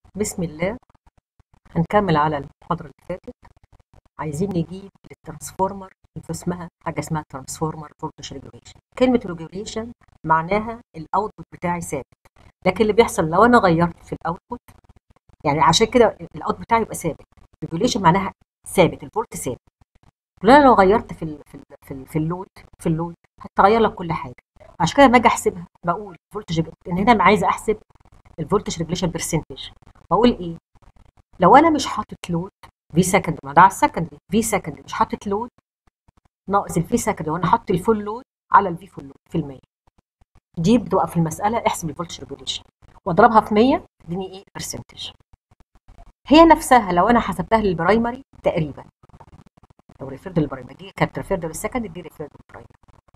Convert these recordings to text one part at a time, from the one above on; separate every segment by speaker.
Speaker 1: بسم الله هنكمل على المحاضرة اللي فاتت عايزين نجيب للترانسفورمر في اسمها حاجة اسمها ترانسفورمر فولتج ريجوليشن كلمة ريجوليشن معناها الاوتبوت بتاعي ثابت لكن اللي بيحصل لو انا غيرت في الاوتبوت يعني عشان كده الاوتبوت بتاعي يبقى ثابت ريجوليشن معناها ثابت الفولت ثابت انا لو غيرت في ال في ال في, ال في اللود في اللود هتغير لك كل حاجه عشان كده لما اجي احسبها بقول فولتج ان هنا انا عايزه احسب الفولتج ريجوليشن برسنتج بقول ايه لو انا مش حاطط لود في سكند ما ده على السكندري في سكندري مش حاطط لود ناقص الفي سكندري وانا حاطط الفول لود على الفي فول لود في المية دي بتبقى في المساله احسب الفولتج ريجوليشن واضربها في 100 تديني ايه برسنتج هي نفسها لو انا حسبتها للبرايمري تقريبا لو ريفيرد للبرايمري دي كانت ريفيرد للسكند دي ريفيرد للبرايمري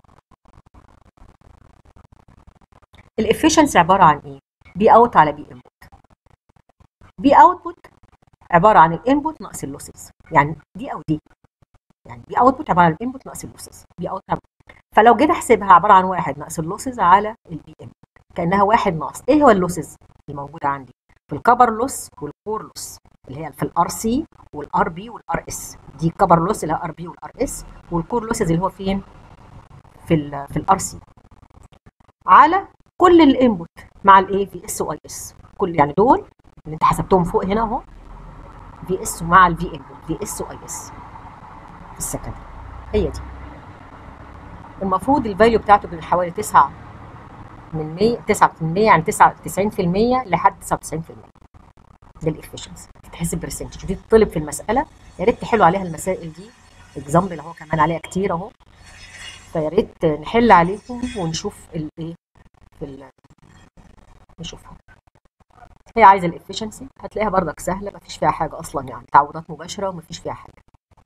Speaker 1: الافشنسي عباره عن ايه بي اوت على بي انبوت بي اوتبوت عباره عن الانبوت ناقص اللوسز يعني دي او دي يعني بي اوتبوت عباره عن الانبوت ناقص اللوسز بي اوت فلو جيت احسبها عباره عن واحد ناقص اللوسز على البي انبوت كانها واحد ناقص ايه هو اللوسز الموجوده عندي في الكبر لوس والكور لوس اللي هي في الار سي والار بي والار اس دي الكبر لوس اللي هي ار بي والار اس والكور لوسز اللي هو فين في ال في الار سي على كل الانبوت مع الايه في اس واي اس كل يعني دول اللي انت حسبتهم فوق هنا اهو في اس مع الفي انبوت في اس واي اس في السكند هي دي المفروض الفاليو بتاعته بين حوالي 9 من 100 9% يعني 99% لحد 99% ده الافشنسي تتحسب برسنتج دي تطلب في المساله يا ريت تحلوا عليها المسائل دي اكزامبل اهو كمان عليها كتير اهو فيا ريت نحل عليهم ونشوف الايه في نشوفها هي عايزه الافشنسي هتلاقيها بردك سهله مفيش فيها حاجه اصلا يعني تعويضات مباشره ومفيش فيها حاجه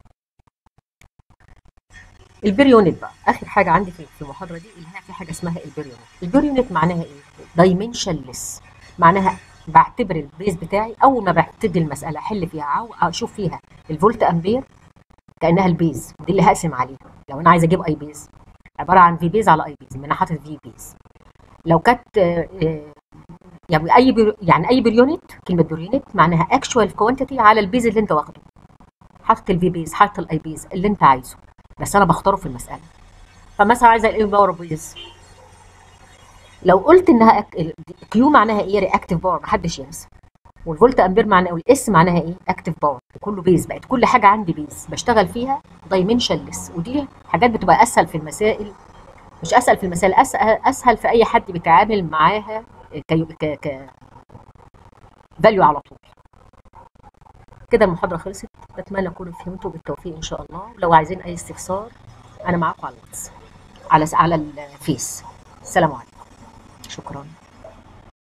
Speaker 1: البير يونت بقى اخر حاجه عندي في المحاضره دي اللي هي في حاجه اسمها البير يونت البير يونت معناها ايه دايمنشنلس معناها بعتبر البيز بتاعي اول ما ببتدي المساله احل فيها او اشوف فيها الفولت امبير كانها البيز دي اللي هقسم عليها لو انا عايزه اجيب اي بيز عباره عن في بيز على اي بيز انا حاطط في بيز لو كانت يعني اي بير يعني اي بريونت كلمه بريونت معناها اكشوال كوانتيتي على البيز اللي انت واخده حاطط الفي بيز حاطط الاي بيز اللي انت عايزه بس انا بختاره في المساله فمثلا عايزه الايه باور بيز لو قلت انها كيو معناها ايه رياكتيف باور محدش ينسى والفولت امبير معناه والاس معناها ايه اكتيف باور كله بيز بقت كل حاجه عندي بيز بشتغل فيها دايمنشنلس ودي حاجات بتبقى اسهل في المسائل مش اسهل في المسائل اسهل, أسهل في اي حد بيتعامل معاها ك ك ك فاليو على طول كده المحاضره خلصت اتمنى اكونوا فهمتوا بالتوفيق ان شاء الله ولو عايزين اي استفسار انا معاكم على الواتس على على الفيس السلام عليكم شكرا